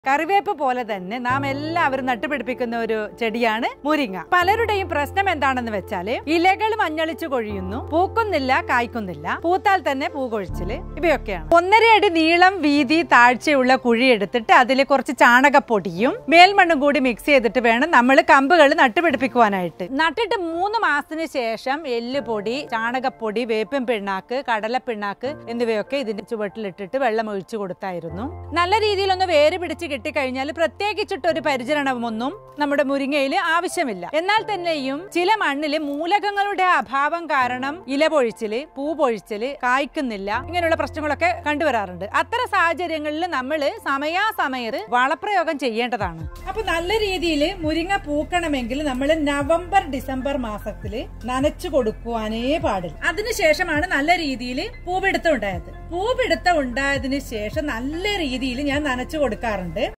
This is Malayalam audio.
കറിവേപ്പ് പോലെ തന്നെ നാം എല്ലാവരും നട്ടുപിടിപ്പിക്കുന്ന ഒരു ചെടിയാണ് മുരിങ്ങ പലരുടെയും പ്രശ്നം എന്താണെന്ന് വെച്ചാല് ഇലകൾ മഞ്ഞളിച്ചു കൊഴിയുന്നു പൂക്കുന്നില്ല കായ്ക്കുന്നില്ല പൂത്താൽ തന്നെ പൂ കൊഴിച്ചില് ഇവയൊക്കെയാണ് ഒന്നര അടി നീളം വീതി താഴ്ചയുള്ള കുഴി എടുത്തിട്ട് അതിൽ കുറച്ച് ചാണകപ്പൊടിയും മേൽമണ്ണും കൂടി മിക്സ് ചെയ്തിട്ട് വേണം നമ്മൾ കമ്പുകൾ നട്ടുപിടിപ്പിക്കുവാനായിട്ട് നട്ടിട്ട് മൂന്ന് മാസത്തിന് ശേഷം എല്ലുപൊടി ചാണകപ്പൊടി വേപ്പിൻ പിണ്ണാക്ക് കടല പിണ്ണാക്ക് എന്നിവയൊക്കെ ഇതിന്റെ ചുവട്ടിലിട്ടിട്ട് വെള്ളം ഒഴിച്ചു കൊടുത്തായിരുന്നു നല്ല രീതിയിൽ ഒന്ന് വേര് പിടിച്ച് കിട്ടിക്കഴിഞ്ഞാൽ പ്രത്യേകിച്ചിട്ട് ഒരു പരിചരണമൊന്നും നമ്മുടെ മുരിങ്ങയിൽ ആവശ്യമില്ല എന്നാൽ തന്നെയും ചില മണ്ണില് മൂലകങ്ങളുടെ അഭാവം കാരണം ഇല പൊഴിച്ചില് പൂ പൊഴിച്ചില് കായ്ക്കുന്നില്ല ഇങ്ങനെയുള്ള പ്രശ്നങ്ങളൊക്കെ കണ്ടുവരാറുണ്ട് അത്തരം സാഹചര്യങ്ങളിൽ നമ്മൾ സമയാസമയത്ത് വളപ്രയോഗം ചെയ്യേണ്ടതാണ് അപ്പൊ നല്ല രീതിയിൽ മുരിങ്ങ പൂക്കണമെങ്കിൽ നമ്മൾ നവംബർ ഡിസംബർ മാസത്തില് നനച്ചു കൊടുക്കുവാനേ പാടില്ല അതിനുശേഷമാണ് നല്ല രീതിയിൽ പൂപിടുത്തം ഉണ്ടായത് പൂപിടുത്തം ഉണ്ടായതിനു ശേഷം നല്ല രീതിയിൽ ഞാൻ നനച്ചു കൊടുക്കാറുണ്ട്